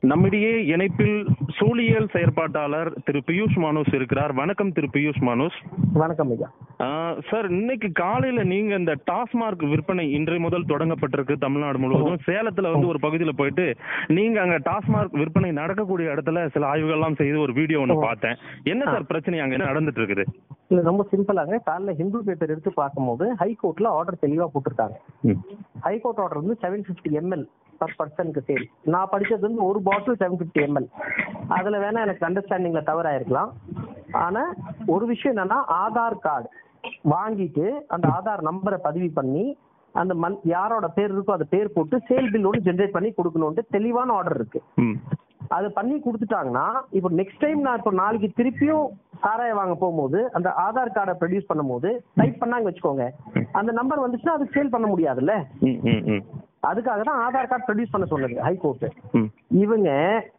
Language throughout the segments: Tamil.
நம்மிடையே இணைப்பில் சூழியல் செயற்பாட்டாளர் திரு பியூஷ் மானுஸ் இருக்கிறார் வணக்கம் திரு பியூஷ் மானுஸ் வணக்கம் ஐயா ஆஹ் சார் இன்னைக்கு காலையில நீங்க இந்த டாஸ்மார்க் விற்பனை இன்றைய முதல் தொடங்கப்பட்டிருக்கு தமிழ்நாடு முழுவதும் சேலத்துல வந்து ஒரு பகுதியில போயிட்டு நீங்க அங்க டாஸ்மார்க் விற்பனை நடக்கக்கூடிய இடத்துல சில ஆய்வுகள்லாம் செய்து ஒரு வீடியோ ஒன்று பார்த்தேன் என்ன சார் பிரச்சனை அங்க என்ன நடந்துட்டு இருக்குது இல்ல ரொம்ப சிம்பிளாங்க காலைல ஹிந்து பேப்பர் எடுத்து பார்க்கும்போது ஹைகோர்ட்ல ஆர்டர் தெளிவா போட்டிருக்காங்க ஹைகோர்ட் ஆர்டர் வந்து செவன் பிப்டி எம்எல் பர் பர்சனுக்கு சேல் நான் படிச்சது வந்து ஒரு பாட்டில் செவன் பிப்டி எம்எல் அதுல வேணா எனக்கு அண்டர்ஸ்டாண்டிங்ல தவறாயிருக்கலாம் ஆனா ஒரு விஷயம் என்னன்னா ஆதார் கார்டு வாங்கிட்டு அந்த ஆதார் நம்பரை பதிவு பண்ணி அந்த மன் யாரோட பேர் இருக்கோ அந்த பேர் போட்டு சேல் பில் ஒன்று ஜென்ரேட் பண்ணி கொடுக்கணும்ட்டு தெளிவான ஆர்டர் இருக்கு ம் அது பண்ணி கொடுத்துட்டாங்கன்னா இப்போ நெக்ஸ்ட் டைம் நான் இப்போ நாளைக்கு திருப்பியும் சாராயம் வாங்க போகும்போது அந்த ஆதார் கார்டை ப்ரொடியூஸ் பண்ணும்போது டைப் பண்ணாங்க வச்சுக்கோங்க அந்த நம்பர் வந்துச்சுன்னா அது சேல் பண்ண முடியாதுல்ல ம் ம் ம் அதுக்காக தான் ஆதார் கார்டு ப்ரொடியூஸ் பண்ண சொன்னது ஹைகோர்ட் ம் இவங்க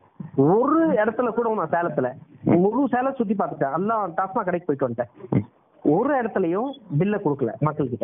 ஒரு இடத்துல கூட நான் சேலத்துல முழு சேலம் சுத்தி பார்த்துட்டேன் எல்லாம் டாஸ்மா கடைக்கு போயிட்டு வந்துட்டேன் ஒரு இடத்துலயும் பில்ல கொடுக்கல மக்கள்கிட்ட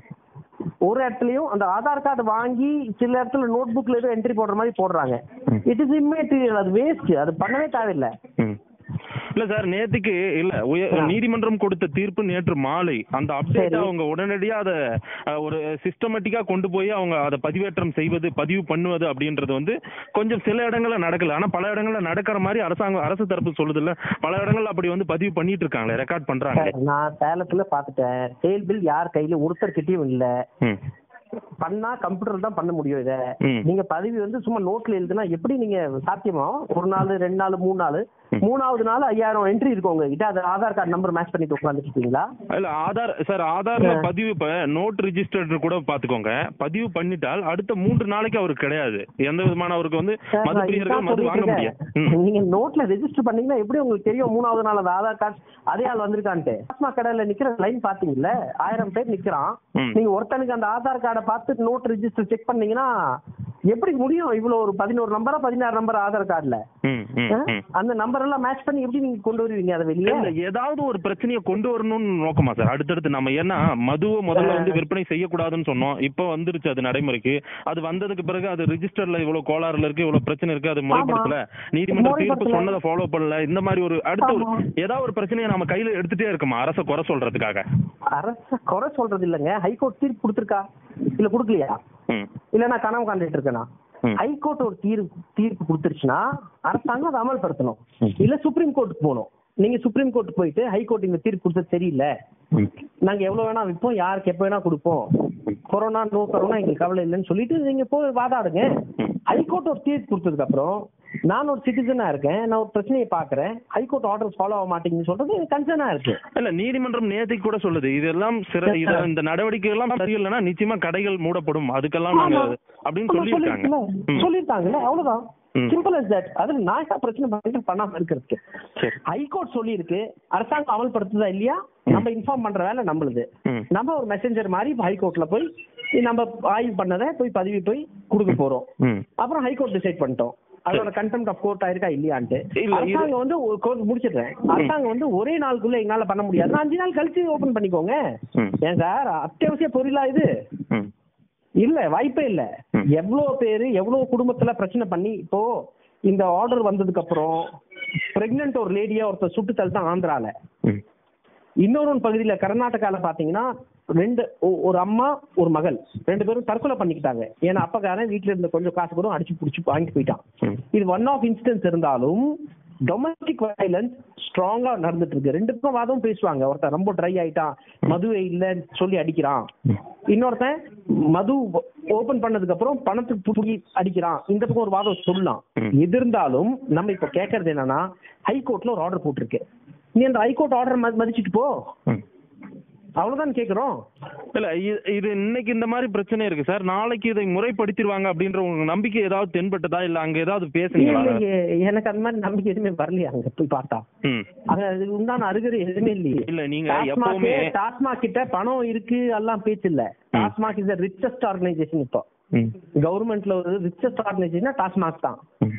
ஒரு இடத்துலயும் அந்த ஆதார் கார்டு வாங்கி சில இடத்துல நோட் புக்ல ஏதோ என்ட்ரி போடுற மாதிரி போடுறாங்க இட் இஸ் இம்மெட்டீரியல் அது வேஸ்ட் அது பண்ணவே தேவையில்லை ம். இல்ல சார் நேத்துக்கு இல்ல உயர் ஆ. நீதிமன்றம் கொடுத்த தீர்ப்பு நேற்று மாலை அந்த அப்டேட் சரி. அவங்க உடனடியா அத அஹ், ஒரு சிஸ்டமேட்டிக்கா கொண்டு போய் அவங்க அதை பதிவேற்றம் செய்வது பதிவு பண்ணுவது அப்படின்றது வந்து கொஞ்சம் சில இடங்கள்ல நடக்கல ஆனா பல இடங்கள்ல நடக்கிற மாதிரி அரசாங்கம் அரசு தரப்பு சொல்லுது இல்ல பல இடங்கள்ல அப்படி வந்து பதிவு பண்ணிட்டு இருக்காங்களே ரெக்கார்ட் பண்றாங்க நான் சேலத்துல பாத்துட்டேன் சேல் பில் யார் கையில ஒருத்தர்கிட்டயும் இல்ல ம் பண்ணா கம்ப்யூட்டர் தான் பண்ண முடியும் இத ம். நீங்க பதிவு வந்து சும்மா நோட்ல எழுதுனா எப்படி நீங்க சாத்தியமா ஒரு நாள் ரெண்டு நாள் மூணு நாள் மூணாவது நாள் ஐயாயிரம் என்ட்ரி இருக்கு உங்ககிட்ட அது ஆதார் கார்டு நம்பர் மேட்ச் பண்ணிட்டு உட்காந்துட்டு இருக்கீங்களா இல்ல ஆதார் சார் ஆதார்ல பதிவு இப்ப நோட் ரிஜிஸ்டர்டு கூட பாத்துக்கோங்க பதிவு பண்ணிட்டால் அடுத்த மூன்று நாளைக்கு அவருக்கு கிடையாது எந்த விதமான அவருக்கு வந்து சார், மது நான் பிரியர்கள் இதுதான் மது வாங்க சொல்லிட்டு முடியாது இருக்கேன். ம் நீங்க நோட்ல ரெஜிஸ்டர் பண்ணீங்கன்னா எப்படி உங்களுக்கு தெரியும் மூணாவது நாள் அந்த ஆதார் கார்டு அதே ஆள் வந்திருக்கான்ட்டு டாஸ்மாக் கடையில நிக்கிற லைன் பாத்தீங்கல்ல ஆயிரம் பேர் நிக்கிறான் ம். நீங்க ஒருத்தனுக்கு அந்த ஆதார் கார்டை பார்த்து நோட் ரெஜிஸ்டர் செக் பண்ணீங்கன்னா எப்படி முடியும் இவ்வளவு ஒரு பதினோரு நம்பரா பதினாறு நம்பர் ஆதார் கார்டுல ம் ம் ம் அந்த நம்பர் எல்லாம் மேட்ச் பண்ணி எப்படி நீங்க கொண்டு வருவீங்க அதை வெளியே இல்ல ஏதாவது ஒரு பிரச்சனையை கொண்டு வரணும்னு நோக்கமா சார் அடுத்தடுத்து நம்ம ஏன்னா மதுவை முதல்ல வந்து விற்பனை செய்யக்கூடாதுன்னு சொன்னோம் இப்போ வந்துருச்சு அது நடைமுறைக்கு அது வந்ததுக்கு பிறகு அது ரிஜிஸ்டர்ல இவ்வளவு கோளாறுல இருக்கு இவ்வளவு பிரச்சனை இருக்கு அது முறைப்படுத்தல நீதிமன்ற தீர்ப்பு முறைப்படுத்தல. சொன்னதை ஃபாலோ பண்ணல இந்த மாதிரி ஒரு அடுத்த ஒரு ஏதாவது ஒரு பிரச்சனையை நம்ம கையில எடுத்துட்டே இருக்கோமா அரச குறை சொல்றதுக்காக அரச குறை சொல்றது இல்லைங்க ஹைகோர்ட் தீர்ப்பு கொடுத்துருக்கா இல்ல கொடுக்கலையா ம் இல்ல நான் கனவு காண்டுட்டு இருக்கேனா ம். ஹைகோர்ட் ஒரு தீர்ப்பு தீர்ப்பு கொடுத்துருச்சுன்னா அரசாங்கம் அதை அமல்படுத்தணும் ம். இல்ல சுப்ரீம் கோர்ட்டுக்கு போகணும் நீங்க சுப்ரீம் கோர்ட் போயிட்டு ஹைகோர்ட் இந்த தீர்ப்பு கொடுத்தது சரியில்லை ம் நாங்க எவ்வளவு வேணா விற்போம் யாருக்கு எப்ப வேணா கொடுப்போம் கொரோனா நோ கொரோனா எங்களுக்கு கவலை இல்லைன்னு சொல்லிட்டு நீங்க போய் வாதாடுங்க ஹைகோர்ட் ஒரு தீர்ப்பு கொடுத்ததுக்கு அப்புறம் நான் ஒரு சிட்டிசனா இருக்கேன் நான் ஒரு பிரச்சனையை பாக்குறேன் ஹைகோர்ட் ஆர்டர் ஃபாலோ ஆக மாட்டேங்குன்னு சொல்றது கன்சர்னா இருக்கு இல்ல நீதிமன்றம் நேற்றுக்கு கூட சொல்லுது இதெல்லாம் சிற இத இந்த நடவடிக்கை எல்லாம் சரியில்லைன்னா நிச்சயமா கடைகள் மூடப்படும் அதுக்கெல்லாம் நாங்க ஆமா. அப்படின்னு ஆமா, சொல்லியிருக்காங்க சொல்லிருக்குல்ல. ம். சொல்லிருக்காங்கல்ல அவ்வளவுதான் ம். சிம்பிள் as that அதுல நான் என்ன பிரச்சனை பண்ணிட்டு பண்ணாம இருக்கிறதுக்கு சரி ஹைகோர்ட் சொல்லியிருக்கு அரசாங்கம் அமல்படுத்துதா இல்லையா நம்ம இன்ஃபார்ம் பண்ற வேலை நம்மளுது ம். நம்ம ஒரு மெசஞ்சர் மாதிரி ஹைகோர்ட்ல போய் நம்ம ஆய்வு பண்ணதை போய் பதிவு போய் கொடுக்க போறோம் ம் அப்புறம் ஹைகோர்ட் டிசைட் பண்ணிட்டோம் அதோட கண்டெம்ட் ஆஃப் கோர்ட் ஆயிருக்கா இல்லையான்ட்டு இல்ல, இது- அரசாங்கம் வந்து ஒரு கோர்ட் முடிச்சிடுறேன் அரசாங்கம் வந்து ஒரே நாளுக்குள்ள எங்களால பண்ண முடியாது நான் அஞ்சு நாள் கழிச்சு ஓபன் பண்ணிக்கோங்க ம். ஏன் சார் அத்தியாவசிய பொருளா இது ம் இல்ல வாய்ப்பே இல்ல ம். எவ்வளவு பேரு எவ்வளவு குடும்பத்துல பிரச்சனை பண்ணி இப்போ இந்த ஆர்டர் வந்ததுக்கு அப்புறம் பிரெக்னன்ட் ஒரு லேடியா ஒருத்தர் சுட்டு தள்ளிட்டான் ஆந்திரால ம் இன்னொரு ஒரு பகுதியில கர்நாடகால பாத்தீங்கன்னா ரெண்டு ஒ- ஒரு அம்மா ஒரு மகள் ரெண்டு பேரும் தற்கொலை பண்ணிக்கிட்டாங்க ஏன்னா அப்பக்காரன் வீட்டுல இருந்த கொஞ்சம் காசு கூட அடிச்சு புடிச்சு வாங்கிட்டு போயிட்டான் ம். இது ஒன் ஆஃப் இன்ஸ்டன்ஸ் இருந்தாலும் டொமஸ்டிக் வயலன்ஸ் ஸ்ட்ராங்கா நடந்துட்டு இருக்கு ரெண்டு பக்கம் வாதம் பேசுவாங்க ஒருத்தன் ரொம்ப ட்ரை ஆயிட்டான் மதுவே இல்லைன்னு சொல்லி அடிக்கிறான் இன்னொருத்தன் மது ஓபன் பண்ணதுக்கு அப்புறம் பணத்துக்கு புடுங்கி அடிக்கிறான் இந்த பக்கம் ஒரு வாதம் சொல்லலாம் ம். எது இருந்தாலும் நம்ம இப்ப கேக்குறது என்னன்னா ஹைகோர்ட்ல ஒரு ஆர்டர் போட்டிருக்கு நீ அந்த ஹைகோர்ட் ஆர்டர் மதிச்சிட்டு போ ம். அவ்வளவுதான் கேக்குறோம் இல்ல இது- இது இன்னைக்கு இந்த மாதிரி பிரச்சனை இருக்கு சார் நாளைக்கு இதை முறைப்படுத்திடுவாங்க அப்படின்ற உங்களுக்கு நம்பிக்கை ஏதாவது தென்பட்டதா இல்ல அங்க ஏதாவது பேசுனீங்களா இல்லையே, எனக்கு அந்த மாதிரி நம்பிக்கை எதுவுமே வரலையா அங்க போய் பார்த்தா ம் அங்க அது உண்டான அருகதை எதுவுமே இல்லையே இல்ல நீங்க டாஸ்மாக் எப்பவுமே டாஸ்மாக் கிட்ட பணம் இருக்கு எல்லாம் பேச்சு இல்ல டாஸ்மாக் இஸ் ரிச்சஸ்ட் ஆர்கனைசேஷன் இப்போ ம் கவர்மெண்ட்ல ஒரு ரிச்சஸ்ட் ஆர்கனைசேஷன் டாஸ்மாக் தான் ம்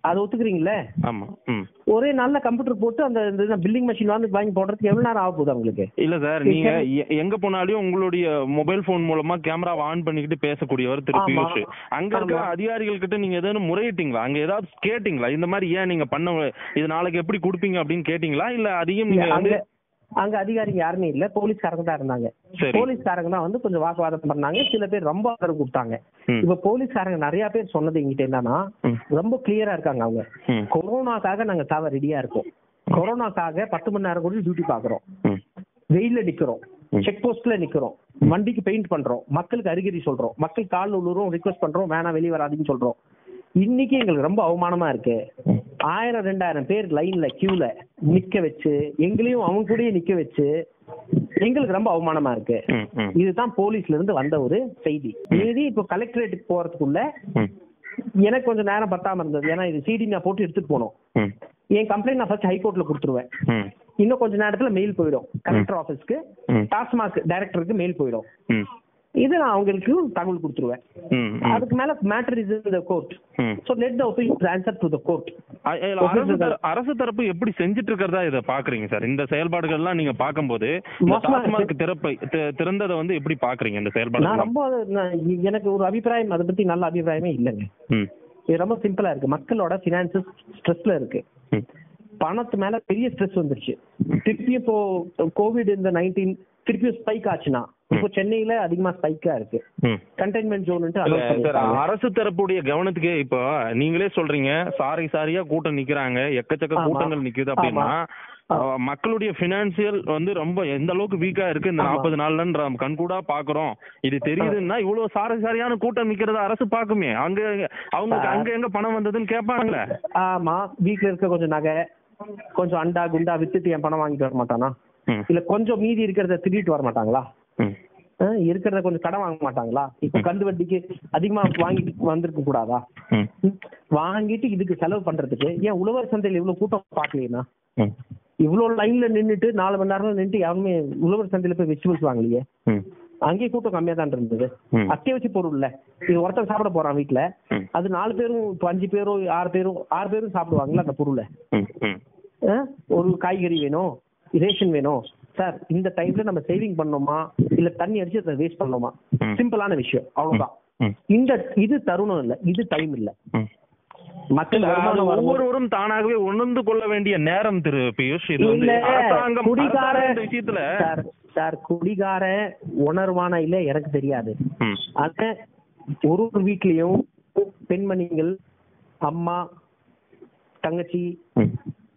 அதை ஒத்துக்கிறீங்களே ஆமா ம் ஒரே நல்ல கம்ப்யூட்டர் போட்டு அந்த பில்லிங் மிஷின் வந்து வாங்கி போடுறதுக்கு எவ்வளவு நேரம் ஆக போகுது உங்களுக்கு இல்ல சார் நீங்க எ- எங்க போனாலும் உங்களுடைய மொபைல் போன் மூலமா கேமரா ஆன் பண்ணிக்கிட்டு பேசக்கூடியவர் திரு ஆமா. பியூஷ் அங்க இருக்கிற ஆமா. அதிகாரிகள் கிட்ட நீங்க ஏதாவது முறையிட்டீங்களா அங்க ஏதாவது கேட்டீங்களா இந்த மாதிரி ஏன் நீங்க பண்ண இது நாளைக்கு எப்படி கொடுப்பீங்க அப்படின்னு கேட்டீங்களா இல்ல அதையும் நீங்க அங்க வந்து அங்க அதிகாரிங்க யாருமே இல்ல போலீஸ்காரங்க தான் இருந்தாங்க சரி போலீஸ்காரங்க தான் வந்து கொஞ்சம் வாக்குவாதம் பண்ணாங்க சில பேர் ரொம்ப ஆதரவு கொடுத்தாங்க ம். இப்ப போலீஸ்காரங்க நிறைய பேர் சொன்னது எங்கிட்ட என்னன்னா ம். ரொம்ப கிளியரா இருக்காங்க அவங்க ம். கொரோனாக்காக நாங்க சாவ ரெடியா இருக்கோம் கொரோனாக்காக பத்து மணி நேரம் கூட டியூட்டி பாக்குறோம் ம். வெயில்ல நிக்கிறோம் ம். செக் போஸ்ட்ல நிக்கிறோம் வண்டிக்கு பெயிண்ட் பண்றோம் மக்களுக்கு அறிகுறி சொல்றோம் மக்கள் கால் உள்ளூரும் ரிக்வஸ்ட் பண்றோம் வேணாம் வெளியே வராதீங்கன்னு சொல்றோம் இன்னைக்கு எங்களுக்கு ரொம்ப அவமானமா இருக்கு ஆயிரம் ரெண்டாயிரம் பேர் லைன்ல கியூல நிக்க வச்சு எங்களையும் அவங்க கூடயே நிக்க வச்சு எங்களுக்கு ரொம்ப அவமானமா இருக்கு ம், ம், இதுதான் போலீஸ்ல இருந்து வந்த ஒரு செய்தி மீதி இப்போ கலெக்டரேட்டுக்கு போறதுக்குள்ள ம், எனக்கு கொஞ்சம் நேரம் பத்தாம இருந்தது ஏன்னா இது சிடி நான் போட்டு எடுத்துட்டு போனோம் ம், என் கம்ப்ளைண்ட் நான் ஃபர்ஸ்ட் ஹைகோர்ட்ல கொடுத்துருவேன் ம், இன்னும் கொஞ்ச நேரத்துல மெயில் போயிடும் கலெக்டர் ஆபீஸ்க்கு ம், டாஸ்மாக் டைரக்டருக்கு மெயில் போயிடும் ம், இது நான் அவங்களுக்கு தகவல் கொடுத்துருவேன் ம், ம், அதுக்கு மேல மேட்டர் இஸ் இந்த கோர்ட் ம். So let the opinion answer to the court அ- இல்ல, அரசு தர- அரசு தரப்பு எப்படி செஞ்சுட்டு இருக்கிறதா இத பாக்குறீங்க சார் இந்த செயல்பாடுகள் எல்லாம் நீங்க பாக்கும்போது இந்த மோசமா இருக்கு. டாஸ்மாக் திறப்பை தி- திறந்ததை வந்து எப்படி பாக்குறீங்க இந்த நான் செயல்பாடு ரொம்ப நான் எனக்கு ஒரு அபிப்பிராயம் அதை பத்தி நல்ல அபிப்பிராயமே இல்லைங்க ம் இது ரொம்ப சிம்பிளா இருக்கு மக்களோட பினான்சஸ் ஸ்ட்ரெஸ்ல இருக்கு ம் பணத்து மேல பெரிய ஸ்ட்ரெஸ் வந்துருச்சு திருப்பியும் இப்போ கோவிட் இந்த நைன்டீன் திருப்பியும் ஸ்பைக் ஆச்சுன்னா இப்போ சென்னையில அதிகமா ஸ்பைக்கா இருக்கு ம் கண்டெய்ன்மெண்ட் ஜோன் இல்ல, அனௌன்ஸ் சார் பண்ணிருக்காங்க அரசு தரப்புடைய கவனத்துக்கு இப்போ நீங்களே சொல்றீங்க சாரி சாரியா கூட்டம் நிக்கிறாங்க எக்கச்சக்க ஆமா. கூட்டங்கள் நிக்குது அப்படின்னா ஆமா. அஹ், மக்களுடைய பினான்சியல் வந்து ரொம்ப எந்த அளவுக்கு வீக்கா இருக்கு இந்த ஆமா. நாற்பது நாள்லன்ற கண்கூடா பாக்குறோம் இது தெரியுதுன்னா இவ்வளவு சாரி சாரியான கூட்டம் நிக்கிறத அரசு பாக்குமே அங்க அவங்களுக்கு அங்க எங்க பணம் வந்ததுன்னு கேட்பாங்களே ஆமா வீட்ல இருக்க கொஞ்சம் நகை கொஞ்சம் அண்டா குண்டா வித்துட்டு என் பணம் வாங்கிட்டு வர மாட்டானா ம், இல்ல கொஞ்சம் மீதி இருக்கிறத திருடிட்டு வர மாட்டாங்களா ம், அஹ் இருக்கிறத கொஞ்சம் கடன் வாங்க மாட்டாங்களா இப்ப கந்து வட்டிக்கு அதிகமா வாங்கிட்டு வந்திருக்க கூடாதா ம், ம். வாங்கிட்டு இதுக்கு செலவு பண்றதுக்கு ஏன் உழவர் சந்தையில இவ்வளவு கூட்டம் பாக்கலையா ம், இவ்வளவு லைன்ல நின்னுட்டு நாலு மணி நேரம் நின்னுட்டு யாருமே உழவர் சந்தையில போய் வெஜிடபிள்ஸ் வாங்கலையே ம், அங்கேயே கூட்டம் கம்மியா தான் இருந்தது ம். அத்தியாவசிய பொருள்ல இது ஒருத்தன் சாப்பிட போறான் வீட்ல ம். அது நாலு பேரும் இப்போ அஞ்சு பேரும் ஆறு பேரும் ஆறு பேரும் சாப்பிடுவாங்கல்ல அந்த பொருளை ம், ம், அஹ் ஒரு காய்கறி வேணும் ரேஷன் வேணும் சார் இந்த டைம்ல நம்ம சேவிங் பண்ணோமா இல்ல தண்ணி அடிச்சு அதை வேஸ்ட் பண்ணோமா ம். சிம்பிளான விஷயம் அவ்வளவுதான் ம், இந்த இது தருணம் இல்ல இது டைம் இல்ல ம். மக்கள் இல்ல, அது வருமானம் வரும்போது- ஒவ்வொருவரும் தானாகவே உணர்ந்து கொள்ள வேண்டிய நேரம் திரு பியூஷ் இது வந்து இல்ல, அரசாங்கம் குடிகார அரசாங்கம் இந்த விஷயத்துல சார் சார் குடிகார உணர்வானா இல்ல எனக்கு தெரியாது ம், ஆனா ஒரு ஒரு வீட்லயும் பெண்மணிகள் அம்மா தங்கச்சி ம்,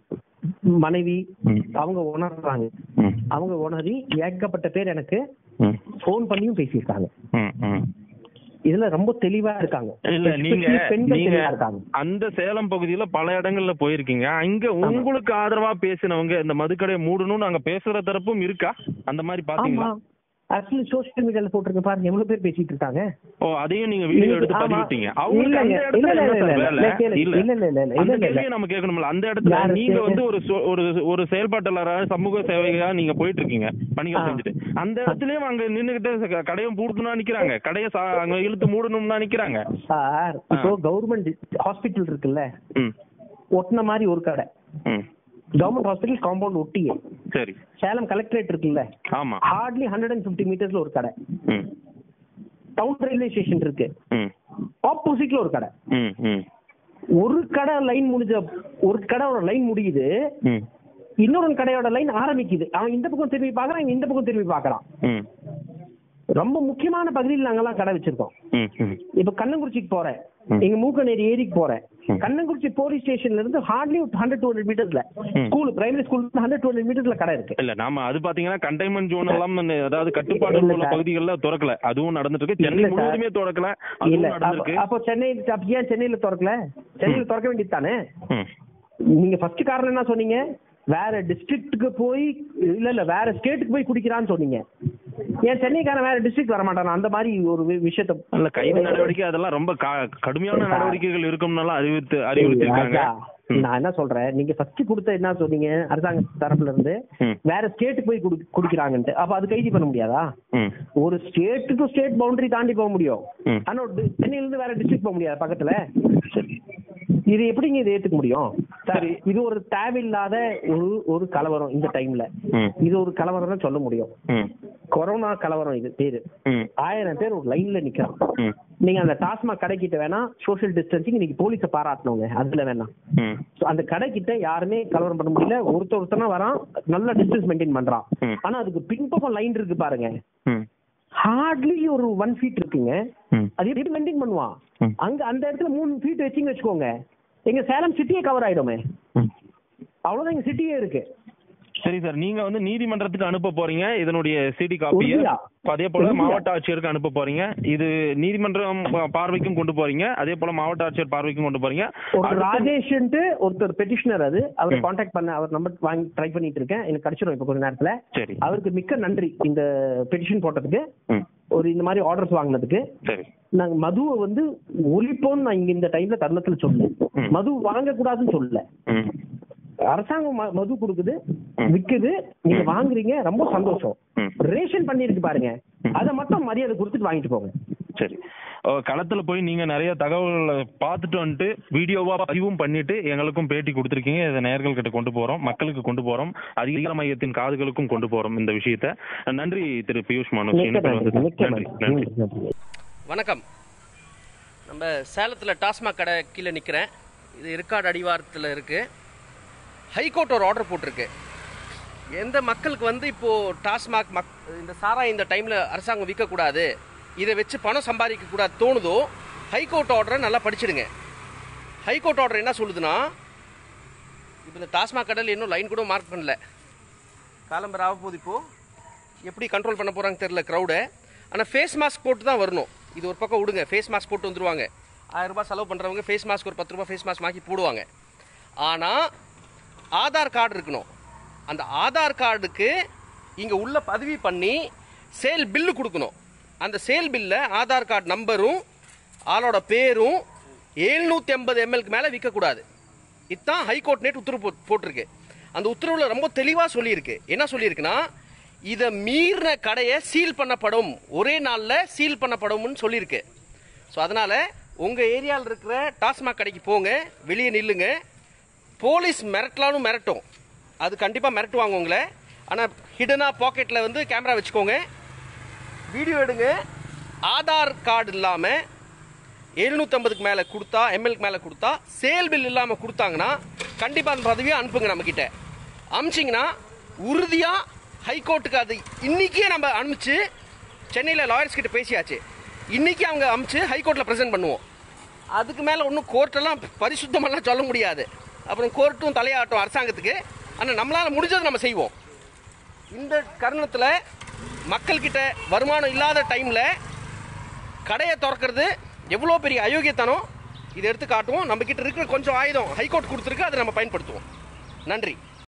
மனைவி ம், அவங்க உணர்றாங்க ம், அவங்க உணர்வி ஏகப்பட்ட பேர் எனக்கு ம், ஃபோன் பண்ணியும் பேசியிருக்காங்க ம், ம். இதுல ரொம்ப தெளிவா இருக்காங்க இல்ல நீங்க Especially பெண்கள் நீங்க தெளிவா இருக்காங்க அந்த சேலம் பகுதியில பல இடங்கள்ல போயிருக்கீங்க அங்க உங்களுக்கு ஆதரவா பேசினவங்க இந்த மதுக்கடையை மூடணும்னு அங்க பேசுற தரப்பும் இருக்கா அந்த மாதிரி ஆமா பாத்தீங்களா ஆக்சுவலி சோஷியல் மீடியால போட்டிருக்க பாருங்க எவ்வளவு பேர் பேசிட்டு இருக்காங்க ஓ அதையும் நீங்க வீடியோ எடுத்து ஆமா. பதிவிட்டீங்க அவங்களுக்கு அந்த இல்லங்க, இடத்துல இல்ல, என்ன இல்ல, சார் இல்ல, வேலை? இல்ல, கேளு. இல்ல இல்ல, இல்ல, இல்ல, இல்ல, அந்த இல்ல, இல்ல. கேள்வியை நம்ம கேட்கணும்ல அந்த இடத்துல யாரு நீங்க சே- வந்து ஒரு சொ- ஒரு ஒரு செயல்பாட்டாளரா சமூக சேவையா நீங்க போயிட்டு இருக்கீங்க பணிகள் ஆ. செஞ்சுட்டு அந்த இடத்துலயும் அங்க நின்னுகிட்டு கடையை பூட்டணும்னா நிக்கிறாங்க கடையை சா- அங்க இழுத்து மூடணும்னா நிக்கிறாங்க சார் இப்போ கவர்மெண்ட் ஹாஸ்பிட்டல் இருக்குல்ல ம் ஒட்டின மாதிரி ஒரு கடை ம் கவர்மெண்ட் ஹாஸ்பிட்டல் காம்பவுண்ட் ஒட்டியே சரி சேலம் கலெக்டரேட் இருக்குல்ல ஆமா ஹார்ட்லி ஹண்ட்ரட் அண்ட் ஃபிஃப்டி மீட்டர்ஸ்ல ஒரு கடை ம் டவுன் ரயில்வே ஸ்டேஷன் இருக்கு ம் ஆப்போசிட்ல ஒரு கடை ம் ம் ஒரு கடை லைன் முடிஞ்ச ஒரு கடையோட லைன் முடியுது ம் இன்னொரு கடையோட லைன் ஆரம்பிக்குது அவன் இந்த பக்கம் திரும்பி பார்க்கறான் இவன் இந்த பக்கம் திரும்பி பார்க்கறான் ம் ரொம்ப முக்கியமான பகுதியில் நாங்கெல்லாம் கடை வச்சிருக்கோம் ம் ம் இப்ப கண்ணங்குறிச்சிக்கு போறேன் ம். எங்க மூக்கநேரி ஏரிக்கு போறேன் ம். கண்ணங்குறிச்சி போலீஸ் ஸ்டேஷன்ல இருந்து ஹார்ட்லி ஹண்ட்ரட் டூ ஹண்ட்ரட் மீட்டர்ஸ்ல ம். School primary school hundred two hundred மீட்டர்ஸ்ல கடை இருக்கு இல்ல நாம அது பாத்தீங்கன்னா கண்டெய்ன்மெண்ட் ஜோன் எல்லாம் வந்து அதாவது கட்டுப்பாடு இல்ல உள்ள சார். பகுதிகள்ல திறக்கல அதுவும் நடந்துட்டு இருக்கு சென்னை இல்ல சார். முழுவதுமே திறக்கல இல்ல அதுவும் அப்ப- நடந்திருக்கு அப்போ சென்னை அப்ப ஏன் சென்னையில திறக்கல சென்னையில திறக்க வேண்டியது தானே ம் நீங்க ஃபர்ஸ்ட் காரணம் என்ன சொன்னீங்க வேற டிஸ்ட்ரிக்ட்டுக்கு போய் இல்ல இல்ல வேற ஸ்டேட்டுக்கு போய் குடிக்கிறான்னு சொன்னீங்க ஏன் சென்னைக்காரன் வேற டிஸ்ட்ரிக்ட் வர மாட்டானா அந்த மாதிரி ஒரு வி- விஷயத்த இல்ல கைது நடவடிக்கை அதெல்லாம் ரொம்ப க- கடுமையான நடவடிக்கைகள் இருக்கும்னாலாம் அறிவித்து அறிவுறுத்திருக்காங்க ராஜா, நான் என்ன சொல்றேன் நீங்க ஃபர்ஸ்ட் கொடுத்த என்ன சொன்னீங்க அரசாங்க தரப்புல இருந்து ம். வேற ஸ்டேட்டுக்கு போய் குடி- குடிக்கிறாங்கன்ட்டு அப்ப அது கைது பண்ண முடியாதா ம் ஒரு ஸ்டேட் டு ஸ்டேட் பவுண்டரி தாண்டி போக முடியும் ம். ஆனா ஒரு டி- சென்னையில இருந்து வேற டிஸ்ட்ரிக்ட் போக முடியாது பக்கத்துல இது எப்படிங்க இதை ஏத்துக்க முடியும் சார், சரி. இது ஒரு தேவையில்லாத ஒரு ஒரு கலவரம் இந்த டைம்ல ம் இது ஒரு கலவரம் தான் சொல்ல முடியும் ம் கொரோனா கலவரம் இது பேரு ம் ஆயிரம் பேர் ஒரு லைன்ல நிக்கிறான் ம் நீங்க அந்த டாஸ்மாக் கடைக்கிட்ட வேணா சோஷியல் டிஸ்டன்சிங் இன்னைக்கு போலீஸை பாராட்டணுங்க அதுல வேணாம் ம் So, அந்த கடைக்கிட்ட யாருமே கலவரம் பண்ண முடியல ஒருத்தர் ஒருத்தனா வரான் நல்ல டிஸ்டன்ஸ் மெயின்டைன் பண்றான் ம். ஆனா அதுக்கு பின்பக்கம் லைன் இருக்கு பாருங்க ம் ஹார்ட்லி ஒரு ஒன் ஃபீட் இருக்குங்க ம் அது எப்படி மெயின்டைன் பண்ணுவான் ம். அங்க அந்த இடத்துல மூணு ஃபீட் வச்சிங்க வச்சுக்கோங்க எங்க சேலம் சிட்டியே கவர் ஆயிடுமே ம் அவ்வளவுதான் எங்க சிட்டியே இருக்கு சரி சார் நீங்க வந்து நீதிமன்றத்துக்கு அனுப்ப போறீங்க இதனுடைய சிடி காப்பியை உறுதியா? அதே போல உறுதியா? மாவட்ட ஆட்சியருக்கு அனுப்ப போறீங்க இது நீதிமன்றம் பா- பார்வைக்கும் கொண்டு போறீங்க அதே போல மாவட்ட ஆட்சியர் பார்வைக்கும் கொண்டு போறீங்க ஒரு அடுத்து- ராஜேஷ்ன்ட்டு ஒருத்தர் பெட்டிஷனர் அது அவர் காண்டாக்ட் பண்ண அவர் நம்பர் வாங்கி ட்ரை பண்ணிட்டு இருக்கேன் எனக்கு கிடைச்சிடும் இப்ப கொஞ்ச நேரத்துல சரி அவருக்கு மிக்க நன்றி இந்த பெட்டிஷன் போட்டதுக்கு ம் ஒரு இந்த மாதிரி ஆர்டர்ஸ் வாங்கினதுக்கு சரி நாங்க மதுவை வந்து ஒழிப்போம்னு நான் இங்க இந்த டைம்ல தருணத்துல சொல்லல ம். மது வாங்கக்கூடாதுன்னு சொல்லல ம் அரசாங்கம் ம- மது கொடுக்குது ம். விக்குது நீங்க வாங்குறீங்க ரொம்ப சந்தோஷம் ம். ரேஷன் பண்ணிருக்கு பாருங்க அதை மட்டும் மரியாதை கொடுத்துட்டு வாங்கிட்டு போங்க சரி அஹ் களத்துல போய் நீங்க நிறைய தகவல்களை பார்த்துட்டு வந்துட்டு வீடியோவா பதிவும் பண்ணிட்டு எங்களுக்கும் பேட்டி கொடுத்துருக்கீங்க இதை நேயர்கள் கிட்ட கொண்டு போறோம் மக்களுக்கு கொண்டு போறோம் அதிகார மையத்தின் காதுகளுக்கும் கொண்டு போறோம் இந்த விஷயத்த நன்றி திரு பியூஷ் மனோஜ் மிக்க இணைப்பில் நன்றி, வந்ததுக்கு. மிக்க நன்றி நன்றி. நன்றி நன்றி. வணக்கம் நம்ம சேலத்தில் டாஸ்மாக் கடை கீழே நிற்கிறேன் இது இருக்காடு அடிவாரத்தில் இருக்குது ஹைகோர்ட் ஒரு ஆர்டர் போட்டிருக்கு எந்த மக்களுக்கு வந்து இப்போது டாஸ்மாக் மக் இந்த சாராயம் இந்த டைமில் அரசாங்கம் விற்கக்கூடாது இதை வச்சு பணம் சம்பாதிக்கக்கூடாது தோணுதோ ஹைகோர்ட் ஆர்டரை நல்லா படிச்சிடுங்க ஹைகோர்ட் ஆர்டர் என்ன சொல்லுதுன்னா இப்போ இந்த டாஸ்மாக் கடையில் இன்னும் லைன் கூட மார்க் பண்ணல காலம்பர ஆக போகுது இப்போ எப்படி கண்ட்ரோல் பண்ண போகிறாங்க தெரில க்ரௌடை ஆனால் ஃபேஸ் மாஸ்க் போட்டு தான் வரணும் இது ஒரு பக்கம் விடுங்க ஃபேஸ் மாஸ்க் போட்டு வந்துருவாங்க ஆயிரம் ரூபாய் செலவு பண்ணுறவங்க ஃபேஸ் மாஸ்க் ஒரு பத்து ரூபாய் ஃபேஸ் மாஸ்க் வாங்கி போடுவாங்க ஆனால் ஆதார் கார்டு இருக்கணும் அந்த ஆதார் கார்டுக்கு இங்கே உள்ள பதிவு பண்ணி சேல் பில்லு கொடுக்கணும் அந்த சேல் பில்லை ஆதார் கார்டு நம்பரும் ஆளோட பேரும் எழுநூற்றி ஐம்பது எம்எல்க்கு மேலே விற்கக்கூடாது இதுதான் ஹைகோர்ட் நேற்று உத்தரவு போட்- போட்டிருக்கு அந்த உத்தரவில் ரொம்ப தெளிவாக சொல்லியிருக்கு என்ன சொல்லியிருக்குன்னா இதை மீறின கடையை சீல் பண்ணப்படும் ஒரே நாளில் சீல் பண்ணப்படும்னு சொல்லியிருக்கு ஸோ அதனால் உங்கள் ஏரியாவில் இருக்கிற டாஸ்மாக் கடைக்கு போங்க வெளியே நில்லுங்க போலீஸ் மிரட்டலான்னு மிரட்டும் அது கண்டிப்பாக மிரட்டுவாங்க உங்களை ஆனால் ஹிடனாக பாக்கெட்டில் வந்து கேமரா வச்சுக்கோங்க வீடியோ எடுங்க ஆதார் கார்டு இல்லாமல் எழுநூற்றம்பதுக்கு மேலே கொடுத்தா எம்எல்க்கு மேலே கொடுத்தா சேல் பில் இல்லாமல் கொடுத்தாங்கன்னா கண்டிப்பாக அந்த பதவியை அனுப்புங்க நம்மக்கிட்ட அமிச்சிங்கன்னா உறுதியாக ஹைகோர்ட்டுக்கு அது இன்றைக்கே நம்ம அனுப்பிச்சு சென்னையில் லாயர்ஸ் கிட்ட பேசியாச்சு இன்றைக்கி அவங்க அமிச்சு ஹைகோர்ட்டில் ப்ரெசென்ட் பண்ணுவோம் அதுக்கு மேலே ஒன்றும் கோர்ட்டெல்லாம் பரிசுத்தமெல்லாம் சொல்ல முடியாது அப்புறம் கோர்ட்டும் தலையாட்டும் அரசாங்கத்துக்கு ஆனால் நம்மளால் முடிஞ்சதை நம்ம செய்வோம் இந்த கருணத்தில் மக்கள்கிட்ட வருமானம் இல்லாத டைமில் கடையை திறக்கிறது எவ்வளோ பெரிய அயோக்கியத்தனம் இதை எடுத்து காட்டுவோம் நம்ம கிட்ட இருக்கிற கொஞ்சம் ஆயுதம் ஹைகோர்ட் கொடுத்துருக்கு அதை நம்ம பயன்படுத்துவோம் நன்றி